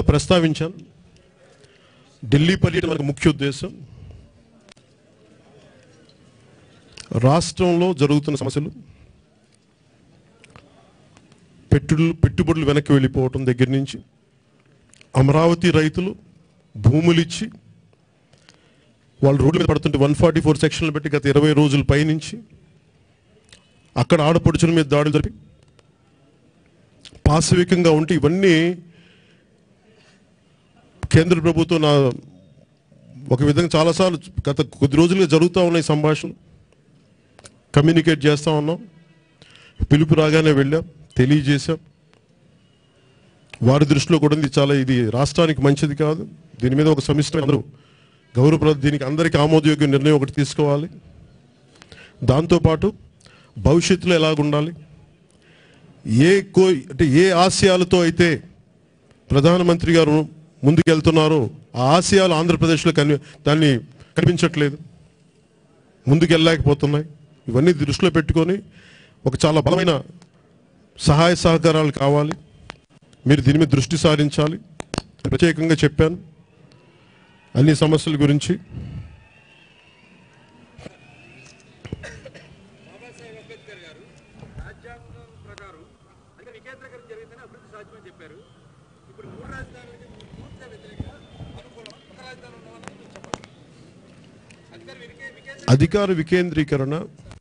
ప్రస్తావించాను ఢిల్లీ పర్యటన మనకు ముఖ్య ఉద్దేశం రాష్ట్రంలో జరుగుతున్న సమస్యలు పెట్టుబడులు పెట్టుబడులు వెనక్కి వెళ్ళిపోవటం దగ్గర నుంచి అమరావతి రైతులు భూములు ఇచ్చి వాళ్ళు రోడ్ల మీద పడుతుంటే వన్ ఫార్టీ ఫోర్ సెక్షన్లు పెట్టి గత ఇరవై రోజుల పైనుంచి అక్కడ ఆడపడుచుల మీద దాడులు జరిపి పాశవికంగా ఉంటే ఇవన్నీ కేంద్ర ప్రభుత్వం నా ఒక విధంగా చాలాసార్లు గత కొద్ది రోజులుగా జరుగుతూ ఉన్నాయి సంభాషణలు కమ్యూనికేట్ చేస్తూ ఉన్నాం పిలుపు రాగానే వెళ్ళాం తెలియజేశాం వారి దృష్టిలో కూడా ఇది చాలా ఇది రాష్ట్రానికి మంచిది కాదు దీని మీద ఒక సమిష్టి అందరూ గౌరవ దీనికి అందరికీ ఆమోదయోగ్య నిర్ణయం ఒకటి తీసుకోవాలి దాంతోపాటు భవిష్యత్తులో ఎలాగుండాలి ఏ కో అంటే ఏ ఆశయాలతో అయితే ప్రధానమంత్రి గారు ముందుకెళ్తున్నారో ఆ ఆశయాలు ఆంధ్రప్రదేశ్లో కని దాన్ని కనిపించట్లేదు ముందుకెళ్ళలేకపోతున్నాయి ఇవన్నీ దృష్టిలో పెట్టుకొని ఒక చాలా బలమైన సహాయ సహకారాలు కావాలి మీరు దీని మీద దృష్టి సారించాలి ప్రత్యేకంగా చెప్పాను అన్ని సమస్యల గురించి బాబాసాహెబ్ అంబేద్కర్ గారు రాజ్యాంగం ప్రకారం అంటే వికేంద్రీకరణ జరిగిందని అభివృద్ధి సాధ్యమని చెప్పారు ఇప్పుడు మూడు రాజధానులకి పూర్తిగా వ్యతిరేకంగా అనుకూలం ఒక రాజధాని ఉండవాలని మీరు చెప్పాలి అందుకని వికే వికేంద్ర అధికార వికేంద్రీకరణ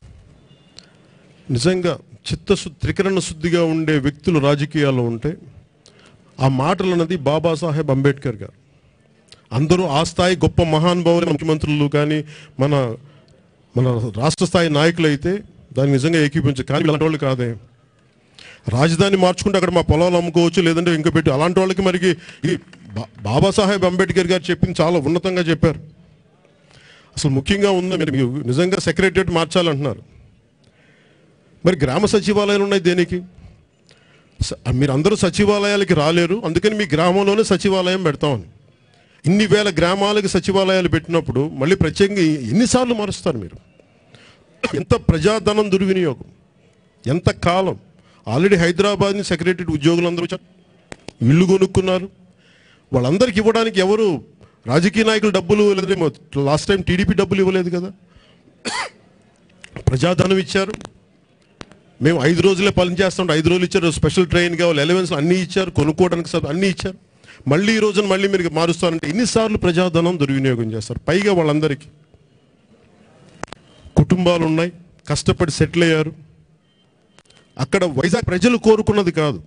నిజంగా చిత్తశు త్రికరణ శుద్ధిగా ఉండే వ్యక్తులు రాజకీయాల్లో ఉంటే ఆ మాటలు అన్నది బాబాసాహెబ్ అంబేద్కర్ గారు అందరూ ఆ స్థాయి గొప్ప మహానుభావులు ముఖ్యమంత్రులు కానీ మన మన రాష్ట్ర స్థాయి నాయకులు అయితే దాన్ని నిజంగా ఏకీపించ కానీ ఇలాంటి వాళ్ళు కాదే రాజధాని మార్చుకుంటే అక్కడ మా పొలాలు అమ్ముకోవచ్చు లేదంటే ఇంకో పెట్టి అలాంటి వాళ్ళకి మరి ఈ బా- బాబాసాహెబ్ అంబేద్కర్ గారు చెప్పింది చాలా ఉన్నతంగా చెప్పారు అసలు ముఖ్యంగా ఉందా మీరు మీరు నిజంగా సెక్రటరియట్ మార్చాలంటున్నారు మరి గ్రామ సచివాలయాలు ఉన్నాయి దేనికి స- మీరు అందరూ సచివాలయాలకి రాలేరు అందుకని మీ గ్రామంలోనే సచివాలయం పెడతామని ఇన్ని వేల గ్రామాలకి సచివాలయాలు పెట్టినప్పుడు మళ్ళీ ప్రత్యేకంగా ఎన్నిసార్లు మారుస్తారు మీరు ఎంత ప్రజాధనం దుర్వినియోగం ఎంత కాలం ఆల్రెడీ హైదరాబాద్ని సెక్రటరీ ఉద్యోగులందరూ వచ్చారు ఇల్లు కొనుక్కున్నారు వాళ్ళందరికీ ఇవ్వడానికి ఎవరు రాజకీయ నాయకులు డబ్బులు లేదంటే లాస్ట్ టైం టీడీపీ డబ్బులు ఇవ్వలేదు కదా ప్రజాధనం ఇచ్చారు మేము ఐదు రోజులే పని చేస్తుంటే ఐదు రోజులు ఇచ్చారు స్పెషల్ ట్రైన్ కావాలి ఎలవెన్స్ అన్నీ ఇచ్చారు కొనుక్కోవడానికి సబ్ అన్నీ ఇచ్చారు మళ్ళీ ఈ రోజున మళ్ళీ మీరు మారుస్తారంటే ఎన్నిసార్లు ప్రజాధనం దుర్వినియోగం చేస్తారు పైగా వాళ్ళందరికీ కుటుంబాలు ఉన్నాయి కష్టపడి సెటిల్ అయ్యారు అక్కడ వైజాగ్ ప్రజలు కోరుకున్నది కాదు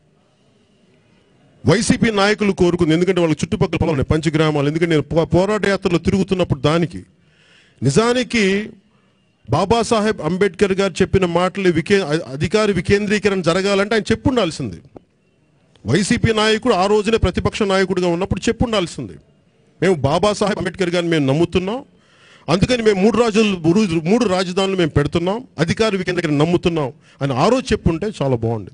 వైసీపీ నాయకులు కోరుకుంది ఎందుకంటే వాళ్ళ చుట్టుపక్కల పొలం ఉన్నాయి పంచగ్రామాలు ఎందుకంటే నేను పో- పోరాట యాత్రలో తిరుగుతున్నప్పుడు దానికి నిజానికి బాబాసాహెబ్ అంబేద్కర్ గారు చెప్పిన మాటలు వికే అ- అధికార వికేంద్రీకరణ జరగాలంటే ఆయన చెప్పుండాల్సింది వైసీపీ నాయకుడు ఆ రోజునే ప్రతిపక్ష నాయకుడిగా ఉన్నప్పుడు చెప్పుండాల్సింది మేము బాబాసాహెబ్ అంబేద్కర్ గారిని మేము నమ్ముతున్నాం అందుకని మేము మూడు రాజులు మూడు- మూడు రాజధానులు మేము పెడుతున్నాం అధికార వికేంద్రీకరణ నమ్ముతున్నాం అని ఆ రోజు చెప్పుంటే చాలా బాగుండేది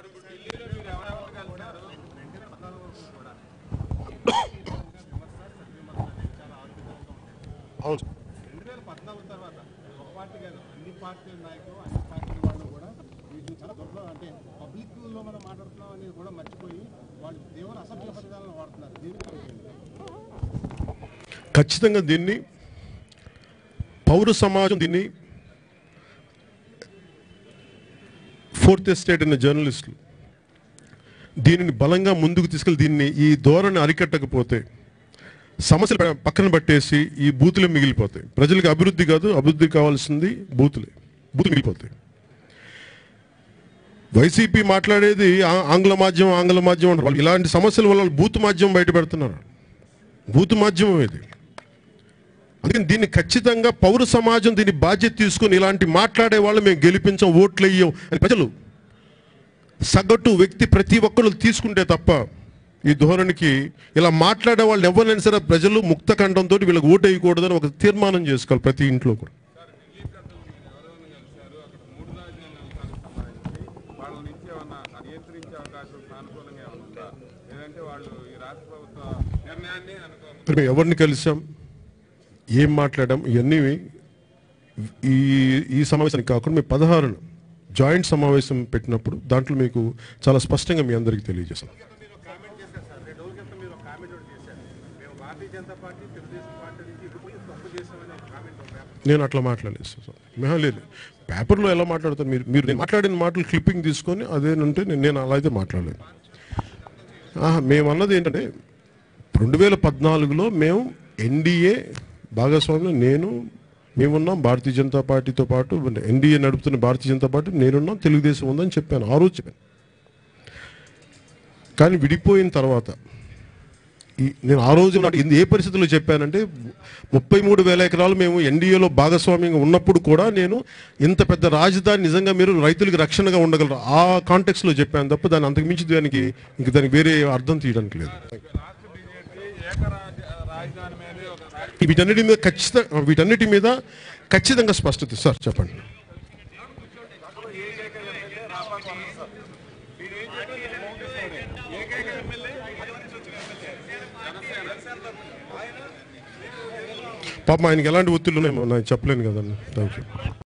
అవును రెండు వేల పద్నాలుగు తర్వాత ఒక పార్టీ కాదు అన్ని పార్టీల నాయకులు అన్ని పార్టీల వాళ్ళు కూడా వీటిని చాలా దొడ్లో అంటే పబ్లిక్ లో మనం మాట్లాడుతున్నాం అనేది కూడా మర్చిపోయి వాళ్ళు దేవుని అసభ్య పదాలను వాడుతున్నారు దీనికి ఖచ్చితంగా దీన్ని పౌర సమాజం దీన్ని ఫోర్త్ ఎస్టేట్ అనే జర్నలిస్టులు దీనిని బలంగా ముందుకు తీసుకెళ్ళి దీన్ని ఈ ధోరణి అరికట్టకపోతే సమస్యలు ప- పక్కన పట్టేసి ఈ బూతులే మిగిలిపోతాయి ప్రజలకు అభివృద్ధి కాదు అభివృద్ధి కావాల్సింది బూతులే బూతులు మిగిలిపోతాయి వైసీపీ మాట్లాడేది ఆ- ఆంగ్ల మాధ్యమం ఆంగ్ల మాధ్యమం అంటారు వాళ్ళు ఇలాంటి సమస్యల వల్ల వాళ్ళు బూత్ మాధ్యమం బయట పెడుతున్నారు బూత్ మాధ్యమం ఇది అందుకని దీన్ని ఖచ్చితంగా పౌర సమాజం దీన్ని బాధ్యత తీసుకొని ఇలాంటి మాట్లాడే వాళ్ళు మేము గెలిపించాం ఓట్లు వేయం అని ప్రజలు సగటు వ్యక్తి ప్రతి ఒక్కరు తీసుకుంటే తప్ప ఈ ధోరణికి ఇలా మాట్లాడే వాళ్ళు ఎవరైనా సరే ప్రజలు ముక్త కంఠంతో వీళ్ళకి ఓటు వేయకూడదని ఒక తీర్మానం చేసుకోవాలి ప్రతి ఇంట్లో కూడా వాళ్ళ నుంచి ఏమన్నా నియంత్రించే అవకాశం సానుకూలంగా ఏమైనా ఉందా లేదంటే వాళ్ళు ఈ రాష్ట్ర ప్రభుత్వ నిర్ణయాన్ని అనుకో మరి మేము ఎవరిని కలిసాం ఏం మాట్లాడాం ఇవన్నీ ఈ ఈ సమావేశానికి కాకుండా మేము పదహారును జాయింట్ సమావేశం పెట్టినప్పుడు దాంట్లో మీకు చాలా స్పష్టంగా మీ అందరికీ తెలియజేస్తాం మీరు కామెంట్ చేశారు సార్ రెండు రోజుల క్రితం జనతా పార్టీ తెలుగుదేశం పార్టీ నుంచి ఇప్పుడు తప్పు చేసామనే కామెంట్ ఉంది నేను అట్లా మాట్లాడలేదు సార్ మెహా లేదు పేపర్లో ఎలా మాట్లాడతారు మీరు మీరు నేను మాట్లాడిన మాటలు క్లిప్పింగ్ తీసుకొని అదేనంటే నేను నేను అలా అయితే మాట్లాడలేదు ఆహా, మేము అన్నది ఏంటంటే రెండు వేల పద్నాలుగులో మేము ఎన్డీఏ భాగస్వామ్యం నేను మేమున్నాం భారతీయ జనతా పార్టీతో పాటు ఎన్డీఏ నడుపుతున్న భారతీయ జనతా పార్టీ నేనున్నాం తెలుగుదేశం ఉందని చెప్పాను ఆ రోజు చెప్పాను కానీ విడిపోయిన తర్వాత ఈ- నేను ఆ రోజు నాటి ఇది ఏ పరిస్థితుల్లో చెప్పానంటే ముప్పై మూడు వేల ఎకరాలు మేము ఎన్డీఏలో భాగస్వామ్యంగా ఉన్నప్పుడు కూడా నేను ఇంత పెద్ద రాజధాని నిజంగా మీరు రైతులకు రక్షణగా ఉండగలరు ఆ కాంటెక్స్ లో చెప్పాను తప్ప దాన్ని అంతకుమించి దానికి ఇంక దానికి వేరే అర్థం తీయడానికి లేదు రాష్ట్ర బీజేపీ ఏకరాజ రాజధాని మీదే ఒక రాజ- వీటన్నిటి మీద ఖచ్చితంగా వీటన్నిటి మీద ఖచ్చితంగా స్పష్టత సార్ చెప్పండి పాపం ఆయనకి ఎలాంటి ఒత్తిళ్ళు ఉన్నాయో నాకు చెప్పలేను కదండి థ్యాంక్ యూ